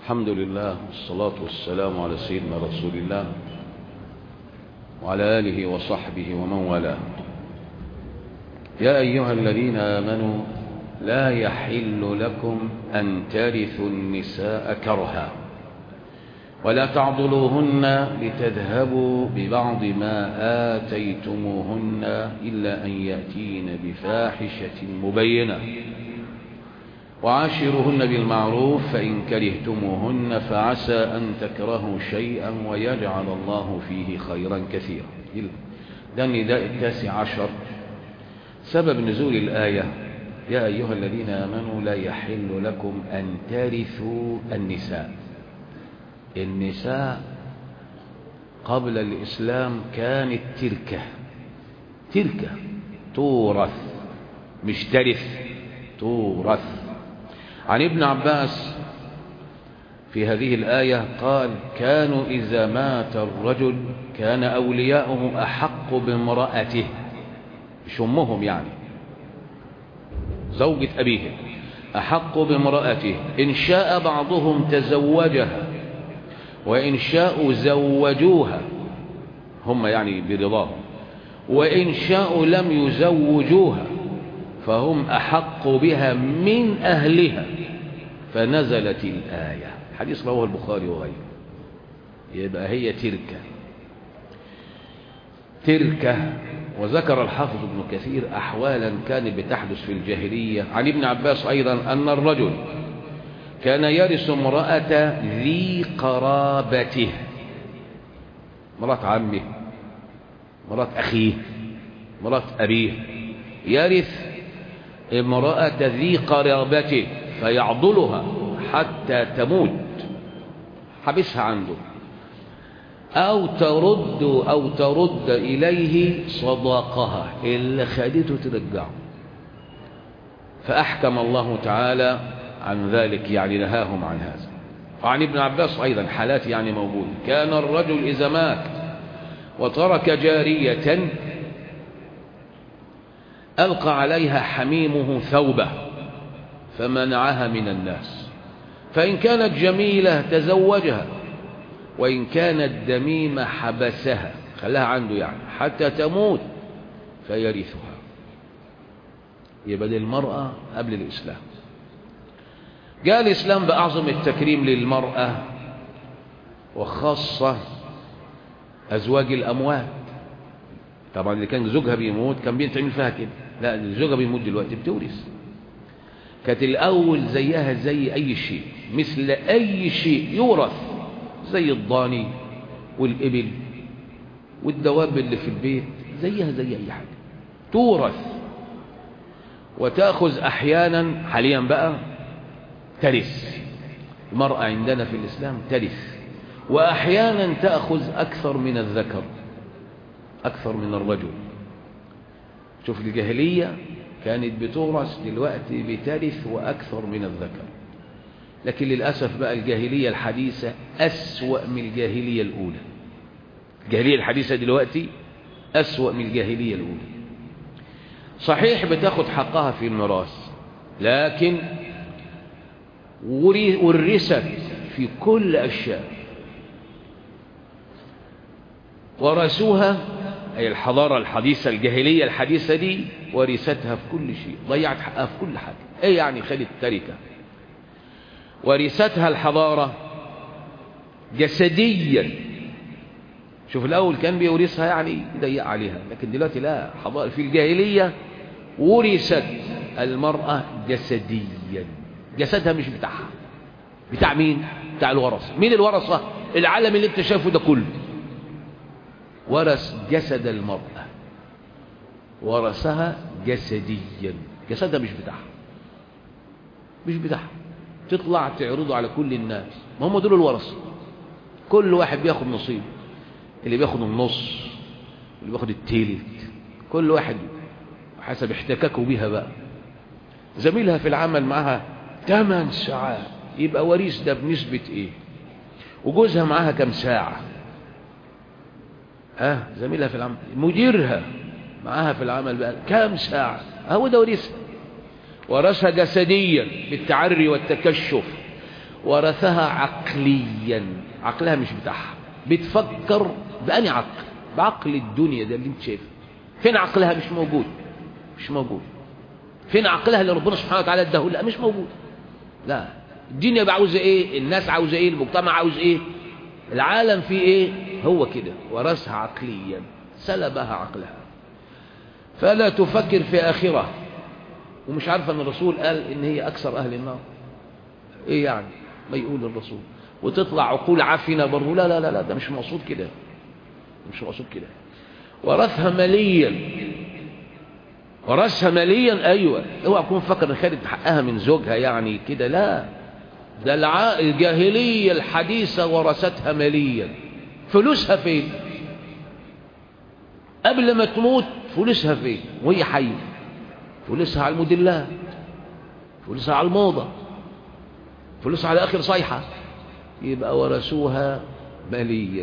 الحمد لله والصلاة والسلام على سيدنا رسول الله وعلى آله وصحبه ومن والاه يا أيها الذين آمنوا لا يحل لكم أن ترثوا النساء كرها ولا تعضلوهن لتذهبوا ببعض ما آتيتموهن إلا أن يأتين بفاحشة مبينة وعاشرهن بالمعروف فإن كرهتموهن فعسى أن تكرهوا شيئا ويجعل الله فيه خيرا كثيرا ده النداء التاسع عشر سبب نزول الآية يا أيها الذين آمنوا لا يحل لكم أن ترثوا النساء النساء قبل الإسلام كانت تركة تركة تورث مش ترث تورث عن ابن عباس في هذه الآية قال كانوا إذا مات الرجل كان أولياؤه أحق بامرأته مش أمهم يعني زوجة أبيهم أحق بامرأته إن شاء بعضهم تزوجها وإن شاءوا زوجوها هم يعني برضاهم وإن شاءوا لم يزوجوها فهم أحق بها من أهلها فنزلت الآية حديث رواه البخاري وغيره يبقى هي تركة تركة وذكر الحافظ ابن كثير أحوالا كانت بتحدث في الجاهلية عن ابن عباس أيضا أن الرجل كان يرث امرأة ذي قرابته مرات عمه مرات أخيه مرات أبيه يرث امرأة ذي قرابته فيعضلها حتى تموت حبسها عنده أو ترد أو ترد إليه صداقها اللي خدته ترجعه فأحكم الله تعالى عن ذلك يعني نهاهم عن هذا وعن ابن عباس أيضا حالات يعني موجودة كان الرجل إذا مات وترك جارية ألقى عليها حميمه ثوبه فمنعها من الناس فإن كانت جميلة تزوجها وإن كانت دميمة حبسها خلاها عنده يعني حتى تموت فيرثها يبقى دي المرأة قبل الإسلام جاء الإسلام بأعظم التكريم للمرأة وخاصة أزواج الأموات طبعا اللي كان زوجها بيموت كان بيتعمل فيها كده لا اللي زوجها بيموت دلوقتي بتورث كانت الأول زيها زي أي شيء مثل أي شيء يورث زي الضاني والإبل والدواب اللي في البيت زيها زي أي حاجة تورث وتأخذ أحيانا حاليا بقى ترث المرأة عندنا في الإسلام ترث وأحيانا تأخذ أكثر من الذكر أكثر من الرجل شوف الجاهلية كانت بتورث دلوقتي بترث وأكثر من الذكر لكن للأسف بقى الجاهلية الحديثة أسوأ من الجاهلية الأولى الجاهلية الحديثة دلوقتي أسوأ من الجاهلية الأولى صحيح بتاخد حقها في الميراث لكن ورثت في كل أشياء ورثوها أي الحضارة الحديثة الجاهلية الحديثة دي ورثتها في كل شيء ضيعت حقها في كل حاجة ايه يعني خدت تركة ورثتها الحضارة جسديا شوف الأول كان بيورثها يعني يضيق عليها لكن دلوقتي لا حضارة في الجاهلية ورثت المرأة جسديا جسدها مش بتاعها بتاع مين بتاع الورثة مين الورثة العالم اللي انت شايفه ده كله ورث جسد المرأة ورثها جسديا جسدها مش بتاعها مش بتاعها تطلع تعرضه على كل الناس ما هم دول الورثة كل واحد بياخد نصيب اللي بياخد النص اللي بياخد التلت كل واحد حسب احتكاكه بيها بقى زميلها في العمل معها 8 ساعات يبقى وريث ده بنسبة ايه وجوزها معاها كم ساعة ها زميلها في العمل مديرها معاها في العمل بقى كام ساعة هو ده ورثها ورثها جسديا بالتعري والتكشف ورثها عقليا عقلها مش بتاعها بتفكر بأني عقل بعقل الدنيا ده اللي انت شايفه فين عقلها مش موجود مش موجود فين عقلها اللي ربنا سبحانه وتعالى اداه لا مش موجود لا الدنيا عاوزه ايه الناس عاوزه ايه المجتمع عاوز ايه العالم فيه ايه هو كده ورثها عقليا سلبها عقلها فلا تفكر في آخرة ومش عارفة ان الرسول قال ان هي اكثر اهل النار ايه يعني ما يقول الرسول وتطلع عقول عفنة برضو لا لا لا لا ده مش مقصود كده مش مقصود كده ورثها ماليا ورثها ماليا ايوه اوعى تكون فاكر ان خدت حقها من زوجها يعني كده لا ده الع... الجاهليه الحديثه ورثتها ماليا فلوسها فين قبل ما تموت فلوسها فين وهي حيه فلوسها على الموديلات فلوسها على الموضه فلوسها على اخر صيحه يبقى ورثوها ماليا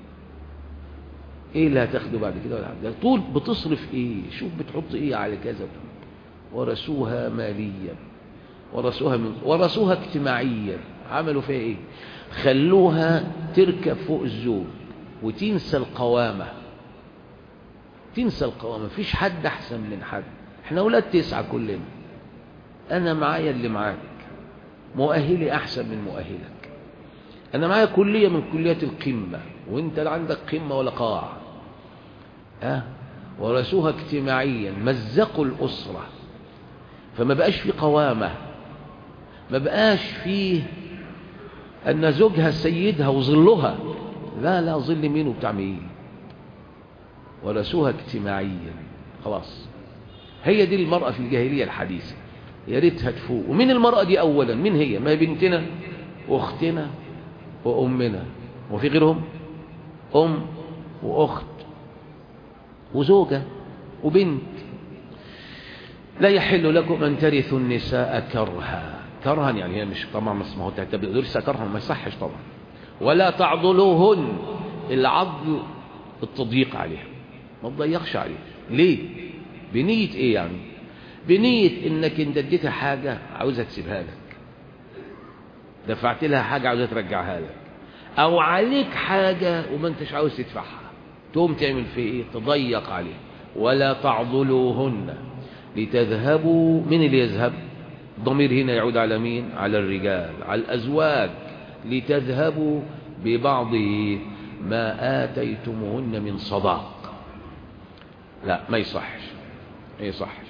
ايه اللي هتاخده بعد كده ولا حاجه طول بتصرف ايه شوف بتحط ايه على كذا ورثوها ماليا ورثوها من ورثوها اجتماعيا عملوا فيها ايه خلوها تركب فوق الزوج وتنسى القوامه تنسى القوامه مفيش حد احسن من حد احنا اولاد تسعه كلنا انا معايا اللي معاك مؤهلي احسن من مؤهلك انا معايا كليه من كليات القمه وانت لا عندك قمه ولا قاع أه؟ ورثوها اجتماعيا مزقوا الاسره فما بقاش في قوامه ما بقاش فيه ان زوجها سيدها وظلها لا لا ظل مين وبتاع مين ورثوها اجتماعيا خلاص هي دي المرأة في الجاهلية الحديثة يا ريتها تفوق ومين المرأة دي أولا مين هي ما هي بنتنا وأختنا وأمنا وفي غيرهم أم وأخت وزوجة وبنت لا يحل لكم أن ترثوا النساء كرها كرها يعني هي مش طبعا ما هو تدرسها كرها ما يصحش طبعا ولا تعضلوهن العضل التضييق عليها ما تضيقش عليها ليه بنية ايه يعني بنية انك انت اديتها حاجة عاوزها تسيبها لك دفعت لها حاجة عاوزها ترجعها لك او عليك حاجة وما انتش عاوز تدفعها تقوم تعمل في ايه تضيق عليها ولا تعضلوهن لتذهبوا من اللي يذهب الضمير هنا يعود على مين على الرجال على الازواج لتذهبوا ببعض ما آتيتموهن من صداق لا ما يصحش ما يصحش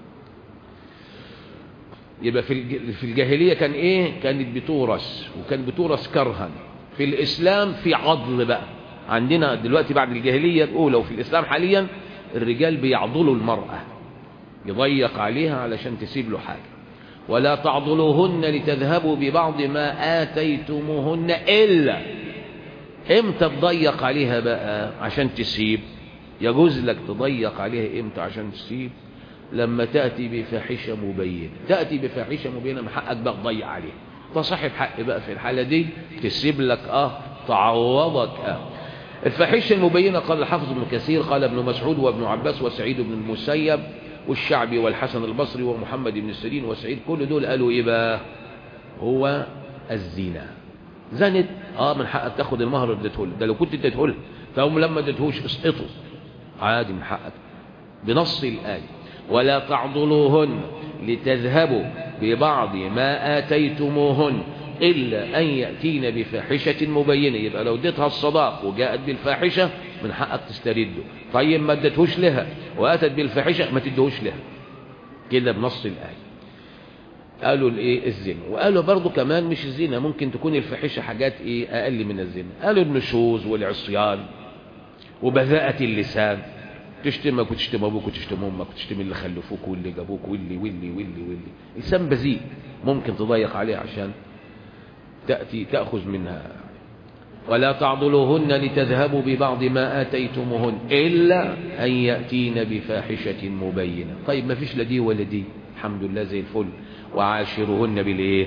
يبقى في في الجاهلية كان ايه كانت بتورث وكان بتورث كرها في الإسلام في عضل بقى عندنا دلوقتي بعد الجاهلية الأولى وفي الإسلام حاليا الرجال بيعضلوا المرأة يضيق عليها علشان تسيب له حاجة ولا تعضلوهن لتذهبوا ببعض ما آتيتموهن إلا امتى تضيق عليها بقى عشان تسيب يجوز لك تضيق عليها امتى عشان تسيب لما تأتي بفاحشة مبينة تأتي بفاحشة مبينة من حقك بقى تضيق عليها تصاحب حق بقى في الحالة دي تسيب لك اه تعوضك اه الفاحشة المبينة قال الحافظ ابن كثير قال ابن مسعود وابن عباس وسعيد بن المسيب والشعبي والحسن البصري ومحمد بن السيرين وسعيد كل دول قالوا ايه بقى هو الزنا زنت اه من حقك تاخد المهر اللي اديته ده لو كنت اديته لها فهم لما اديتهوش اسقطوا عادي من حقك بنص الآية ولا تعضلوهن لتذهبوا ببعض ما آتيتموهن إلا أن يأتين بفاحشة مبينة يبقى لو اديتها الصداق وجاءت بالفاحشة من حقك تسترده طيب ما اديتهوش لها وأتت بالفاحشة ما تدهوش لها كده بنص الآية قالوا الايه الزنا وقالوا برضو كمان مش الزنا ممكن تكون الفاحشه حاجات ايه اقل من الزنا قالوا النشوز والعصيان وبذاءة اللسان تشتمك وتشتم ابوك وتشتم امك وتشتم اللي خلفوك واللي جابوك واللي واللي واللي واللي لسان بذيء ممكن تضيق عليه عشان تأتي تأخذ منها ولا تعضلوهن لتذهبوا ببعض ما آتيتموهن إلا أن يأتين بفاحشة مبينة طيب ما فيش لا دي ولا دي الحمد لله زي الفل وعاشرهن بالايه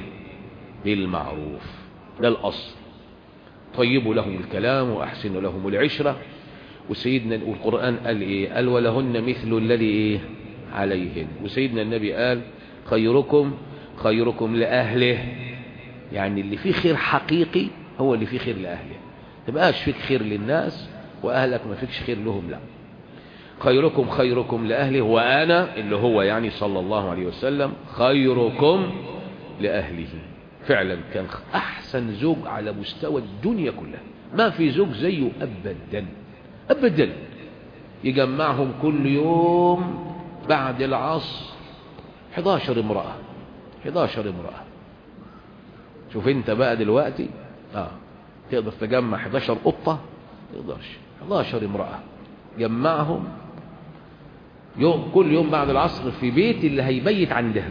بالمعروف ده الاصل طيبوا لهم الكلام واحسنوا لهم العشره وسيدنا القران قال ايه قال ولهن مثل الذي ايه عليهن وسيدنا النبي قال خيركم خيركم لاهله يعني اللي فيه خير حقيقي هو اللي فيه خير لأهله تبقاش فيك خير للناس وأهلك ما فيكش خير لهم لا خيركم خيركم لأهله وأنا اللي هو يعني صلى الله عليه وسلم خيركم لأهله فعلا كان أحسن زوج على مستوى الدنيا كلها ما في زوج زيه أبدا أبدا يجمعهم كل يوم بعد العصر 11 امرأة 11 امرأة شوف انت بقى دلوقتي اه تقدر تجمع 11 قطة تقدرش 11 امرأة جمعهم يوم كل يوم بعد العصر في بيت اللي هيبيت عندها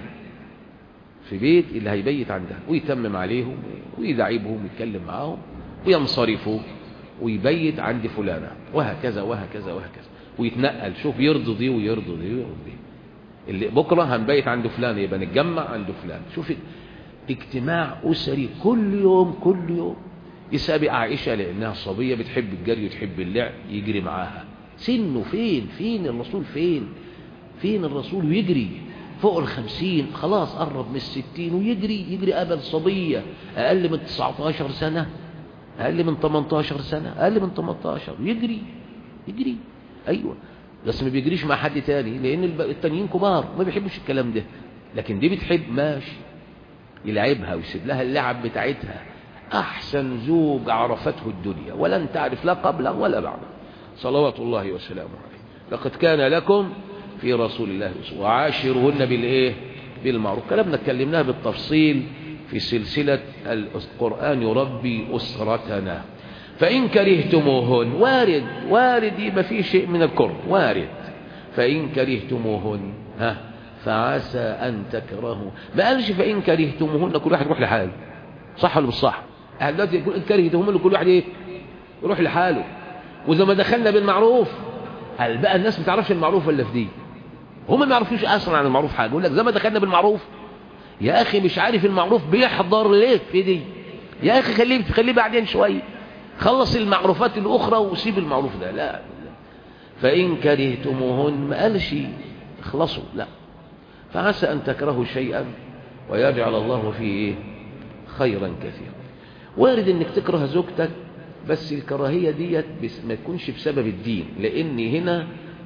في بيت اللي هيبيت عندها ويتمم عليهم ويدعبهم ويتكلم معاهم وينصرفوا ويبيت عند فلانة وهكذا وهكذا وهكذا ويتنقل شوف يرضي دي ويرضي دي ويرضي دي اللي بكرة هنبيت عند فلان يبقى نتجمع عند فلان شوف اجتماع أسري كل يوم كل يوم يسابق عائشة لأنها صبية بتحب الجري وتحب اللعب يجري معاها سنه فين فين الرسول فين فين الرسول ويجري فوق الخمسين خلاص قرب من الستين ويجري يجري قبل صبية أقل من 19 سنة أقل من 18 سنة أقل من 18 يجري يجري أيوة بس ما بيجريش مع حد تاني لأن التانيين كبار ما بيحبش الكلام ده لكن دي بتحب ماشي يلعبها ويسيب لها اللعب بتاعتها أحسن زوج عرفته الدنيا ولن تعرف لا قبله ولا بعده صلوات الله وسلامه عليه لقد كان لكم في رسول الله وعاشرهن بالإيه بالمعروف كلامنا اتكلمناها بالتفصيل في سلسلة القرآن يربي أسرتنا فإن كرهتموهن وارد وارد يبقى فيه شيء من الكره وارد فإن كرهتموهن ها فعسى أن تكرهوا ما قالش فإن كرهتموهن كل واحد يروح لحاله صح ولا مش صح احنا دلوقتي يقول إن كرهتموهن كل واحد ايه يروح لحاله وإذا ما دخلنا بالمعروف هل بقى الناس ما تعرفش المعروف ولا في دي هم ما يعرفوش اصلا عن المعروف حاجه يقول لك زي ما دخلنا بالمعروف يا اخي مش عارف المعروف بيحضر ليه في دي يا اخي خليه خليه بعدين شويه خلص المعروفات الاخرى وسيب المعروف ده لا, لا. فان كرهتموهن ما قالش اخلصوا لا فعسى ان تكرهوا شيئا ويجعل الله فيه ايه خيرا كثيرا وارد انك تكره زوجتك بس الكراهيه ديت ما تكونش بسبب الدين لان هنا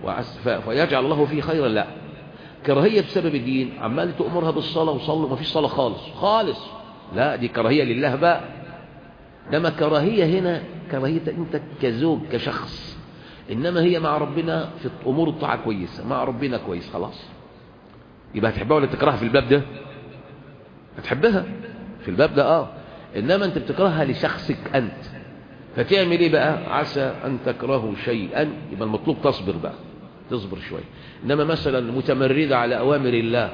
فيجعل الله فيه خيرا لا كراهية بسبب الدين عمال تأمرها بالصلاة وصلوا ما فيش صلاة خالص خالص لا دي كراهية لله بقى انما كراهية هنا كراهية انت كزوج كشخص انما هي مع ربنا في امور الطاعة كويسة مع ربنا كويس خلاص يبقى هتحبها ولا تكرهها في الباب ده هتحبها في الباب ده اه انما انت بتكرهها لشخصك انت فتعمل ايه بقى عسى ان تكرهوا شيئا يبقى المطلوب تصبر بقى تصبر شوية إنما مثلا متمردة على أوامر الله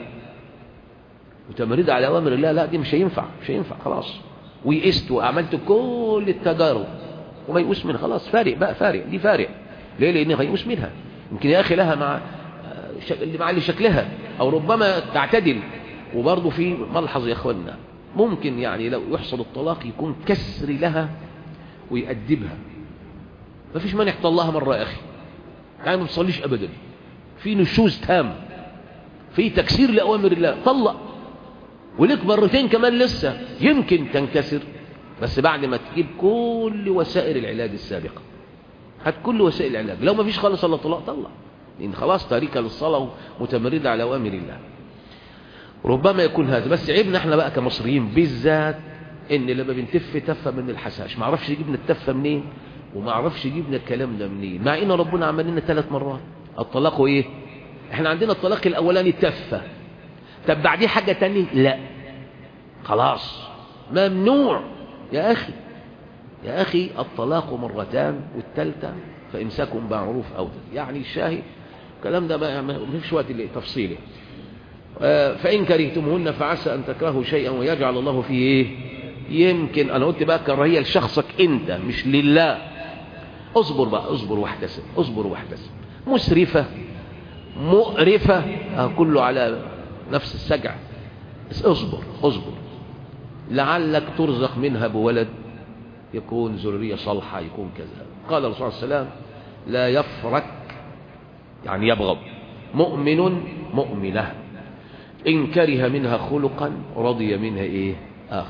متمردة على أوامر الله لا دي مش هينفع مش هينفع خلاص ويئست وعملت كل التجارب وما يئوس منها خلاص فارق بقى فارق دي فارق ليه لأن هيئوس منها يمكن يا أخي لها مع اللي مع اللي شكلها أو ربما تعتدل وبرضه في ملحظ يا أخوانا ممكن يعني لو يحصل الطلاق يكون كسر لها ويأدبها ما فيش مانع تطلقها مرة يا أخي يعني ما تصليش ابدا في نشوز تام في تكسير لاوامر الله طلق ولك مرتين كمان لسه يمكن تنكسر بس بعد ما تجيب كل وسائل العلاج السابقه هات كل وسائل العلاج لو ما فيش خالص الا طلاق طلق لان خلاص تاركه للصلاه ومتمرده على اوامر الله ربما يكون هذا بس عيبنا احنا بقى كمصريين بالذات ان لما بنتف تفه من الحشاش ما اعرفش جبنا التفه منين وما اعرفش جبنا الكلام ده منين مع ان ربنا عمل لنا ثلاث مرات الطلاق ايه احنا عندنا الطلاق الاولاني تفه طب بعديه حاجه تانية لا خلاص ممنوع يا اخي يا اخي الطلاق مرتان والثالثه فامساك بمعروف او يعني الشاهد الكلام ده بقى ما فيش وقت تفصيله فإن كرهتموهن فعسى أن تكرهوا شيئا ويجعل الله فيه إيه يمكن أنا قلت بقى كراهية لشخصك أنت مش لله اصبر بقى اصبر واحتسب اصبر واحتسب مسرفة مؤرفة اه كله على نفس السجع بس اصبر اصبر لعلك ترزق منها بولد يكون ذرية صالحة يكون كذا قال الرسول صلى الله عليه وسلم لا يفرك يعني يبغض مؤمن مؤمنة إن كره منها خلقا رضي منها إيه آخر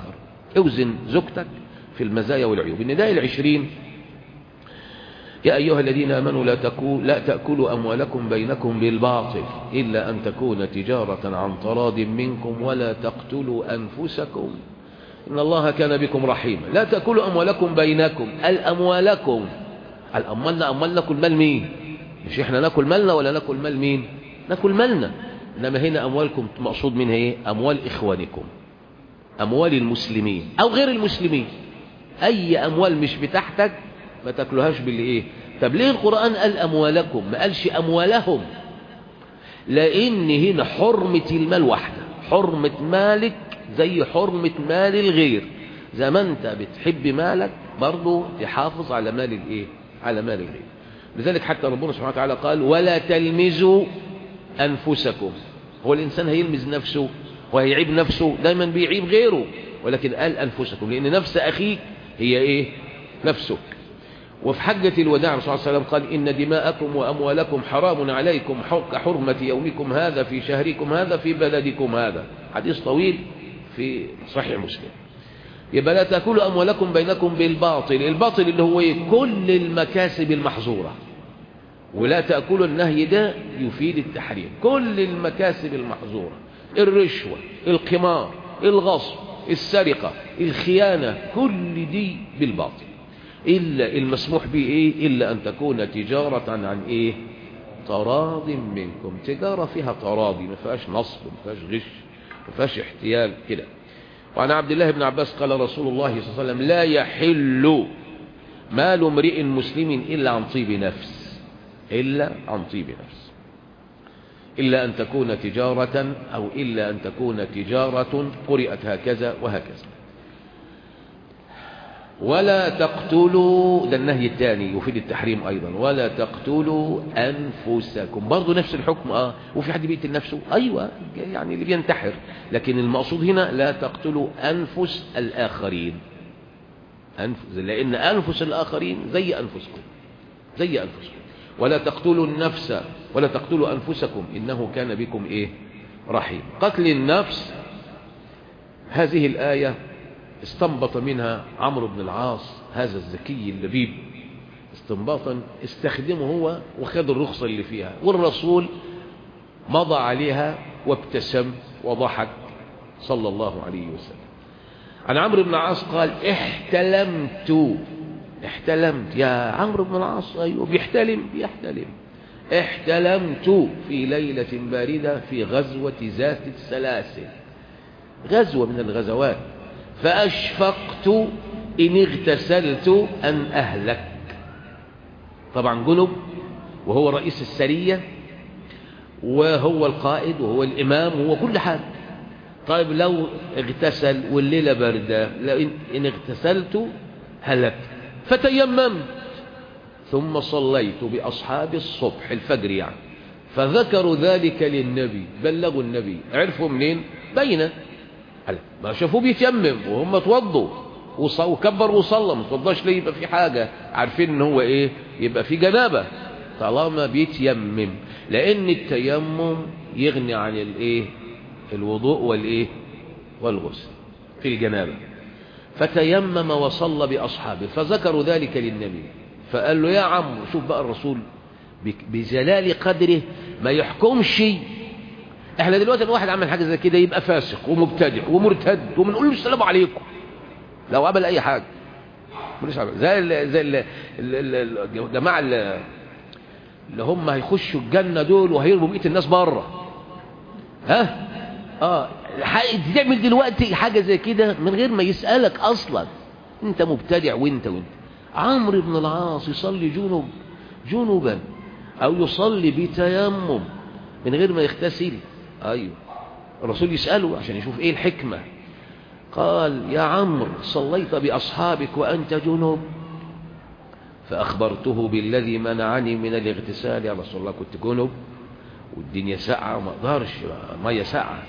اوزن زوجتك في المزايا والعيوب النداء العشرين يا أيها الذين آمنوا لا, تكو لا تأكلوا أموالكم بينكم بالباطل إلا أن تكون تجارة عن تراض منكم ولا تقتلوا أنفسكم إن الله كان بكم رحيما لا تأكلوا أموالكم بينكم الأموالكم الأموالنا أموال ناكل مال مين مش إحنا ناكل مالنا ولا ناكل مال مين ناكل مالنا إنما هنا أموالكم مقصود منها إيه أموال إخوانكم أموال المسلمين أو غير المسلمين أي أموال مش بتاعتك ما تاكلوهاش باللي إيه طب ليه القرآن قال أموالكم ما قالش أموالهم لأن هنا حرمة المال واحدة حرمة مالك زي حرمة مال الغير زي ما انت بتحب مالك برضو تحافظ على مال الايه على مال الغير لذلك حتى ربنا سبحانه وتعالى قال ولا تلمزوا انفسكم هو الانسان هيلمز نفسه وهيعيب نفسه دايما بيعيب غيره ولكن قال انفسكم لان نفس اخيك هي ايه نفسك وفي حجة الوداع صلى الله عليه وسلم قال إن دماءكم وأموالكم حرام عليكم كحرمة يومكم هذا في شهركم هذا في بلدكم هذا حديث طويل في صحيح مسلم يبقى لا تأكلوا أموالكم بينكم بالباطل الباطل اللي هو إيه؟ كل المكاسب المحظورة ولا تأكلوا النهي ده يفيد التحريم كل المكاسب المحظورة الرشوة القمار الغصب السرقة الخيانة كل دي بالباطل إلا المسموح به إيه إلا أن تكون تجارة عن إيه تراض منكم تجارة فيها تراضي ما فيهاش نصب ما فيهاش غش ما فيهاش احتيال كده وعن عبد الله بن عباس قال رسول الله صلى الله عليه وسلم لا يحل مال امرئ مسلم إلا عن طيب نفس إلا عن طيب نفس إلا أن تكون تجارة أو إلا أن تكون تجارة قرئت هكذا وهكذا ولا تقتلوا ده النهي الثاني يفيد التحريم أيضا ولا تقتلوا أنفسكم برضو نفس الحكم آه وفي حد بيقتل نفسه أيوة يعني اللي بينتحر لكن المقصود هنا لا تقتلوا أنفس الآخرين أنفس لأن أنفس الآخرين زي أنفسكم زي أنفسكم ولا تقتلوا النفس ولا تقتلوا أنفسكم إنه كان بكم إيه رحيم قتل النفس هذه الآية استنبط منها عمرو بن العاص هذا الذكي اللبيب استنباطا استخدمه هو وخد الرخصة اللي فيها والرسول مضى عليها وابتسم وضحك صلى الله عليه وسلم عن عمرو بن العاص قال احتلمت احتلمت يا عمرو بن العاص ايوه بيحتلم بيحتلم احتلمت في ليلة باردة في غزوة ذات السلاسل غزوة من الغزوات فأشفقت إن اغتسلت أن أهلك طبعا جنب وهو رئيس السرية وهو القائد وهو الإمام وهو كل حاجة طيب لو اغتسل والليلة باردة إن اغتسلت هلكت فتيممت ثم صليت بأصحاب الصبح الفجر يعني فذكروا ذلك للنبي بلغوا النبي عرفوا منين بينه ما شافوه بيتيمم وهم اتوضوا وكبر وصلى ما اتوضاش ليه يبقى في حاجة عارفين ان هو ايه يبقى في جنابة طالما بيتيمم لان التيمم يغني عن الايه الوضوء والايه والغسل في الجنابة فتيمم وصلى بأصحابه فذكروا ذلك للنبي فقال له يا عم شوف بقى الرسول بجلال قدره ما يحكمش احنا دلوقتي الواحد عمل حاجه زي كده يبقى فاسق ومبتدع ومرتد وبنقول له السلام عليكم لو قبل اي حاجه مش عمل زي ال زي ال الجماعه اللي هم هيخشوا الجنه دول وهيرموا بقيه الناس بره ها اه تعمل دلوقتي حاجه زي كده من غير ما يسالك اصلا انت مبتدع وانت وانت عمرو بن العاص يصلي جنوب جنوبا او يصلي بتيمم من غير ما يغتسل أيوه الرسول يسأله عشان يشوف إيه الحكمة قال يا عمرو صليت بأصحابك وأنت جنوب فأخبرته بالذي منعني من الاغتسال يا رسول الله كنت جنوب والدنيا ساقعة وما اقدرش مية ساقعة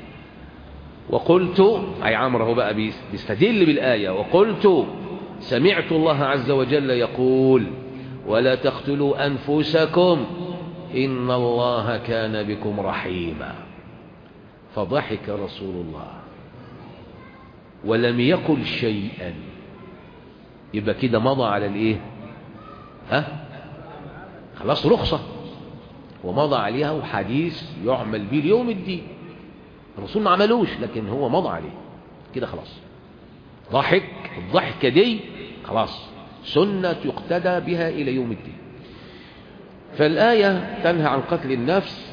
وقلت أي عمرو هو بقى بيستدل بالآية وقلت سمعت الله عز وجل يقول ولا تقتلوا أنفسكم إن الله كان بكم رحيما فضحك رسول الله ولم يقل شيئا يبقى كده مضى على الايه ها خلاص رخصة ومضى عليها وحديث يعمل به ليوم الدين الرسول ما عملوش لكن هو مضى عليه كده خلاص ضحك الضحكة دي خلاص سنة يقتدى بها إلى يوم الدين فالآية تنهى عن قتل النفس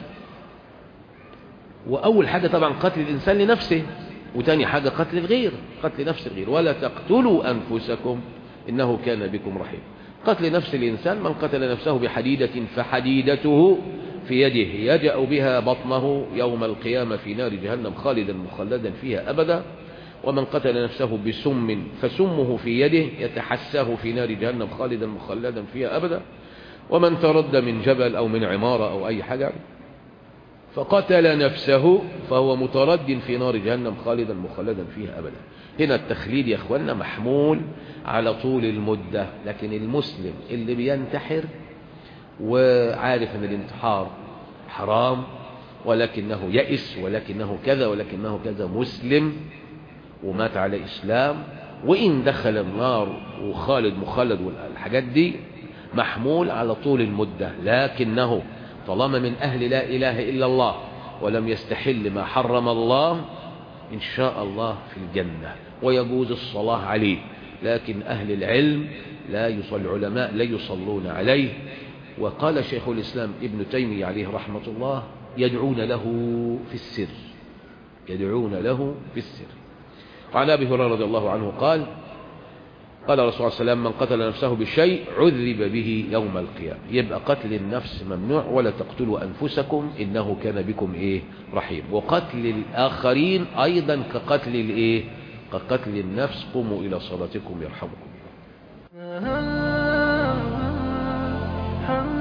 وأول حاجة طبعا قتل الإنسان لنفسه وتاني حاجة قتل الغير قتل نفس الغير ولا تقتلوا أنفسكم إنه كان بكم رحيم قتل نفس الإنسان من قتل نفسه بحديدة فحديدته في يده يجأ بها بطنه يوم القيامة في نار جهنم خالدا مخلدا فيها أبدا ومن قتل نفسه بسم فسمه في يده يتحساه في نار جهنم خالدا مخلدا فيها أبدا ومن ترد من جبل أو من عمارة أو أي حاجة فقتل نفسه فهو مترد في نار جهنم خالدا مخلدا فيها أبدا هنا التخليد يا أخوانا محمول على طول المدة لكن المسلم اللي بينتحر وعارف أن الانتحار حرام ولكنه يئس ولكنه كذا ولكنه كذا مسلم ومات على إسلام وإن دخل النار وخالد مخلد والحاجات دي محمول على طول المدة لكنه طالما من أهل لا إله إلا الله ولم يستحل ما حرم الله إن شاء الله في الجنة ويجوز الصلاة عليه لكن أهل العلم لا يصل العلماء لا يصلون عليه وقال شيخ الإسلام ابن تيمية عليه رحمة الله يدعون له في السر يدعون له في السر وعن أبي هريرة رضي الله عنه قال قال رسول الله صلى الله عليه وسلم من قتل نفسه بشيء عذب به يوم القيامة يبقى قتل النفس ممنوع ولا تقتلوا أنفسكم إنه كان بكم إيه رحيم وقتل الآخرين أيضا كقتل الإيه كقتل النفس قوموا إلى صلاتكم يرحمكم الله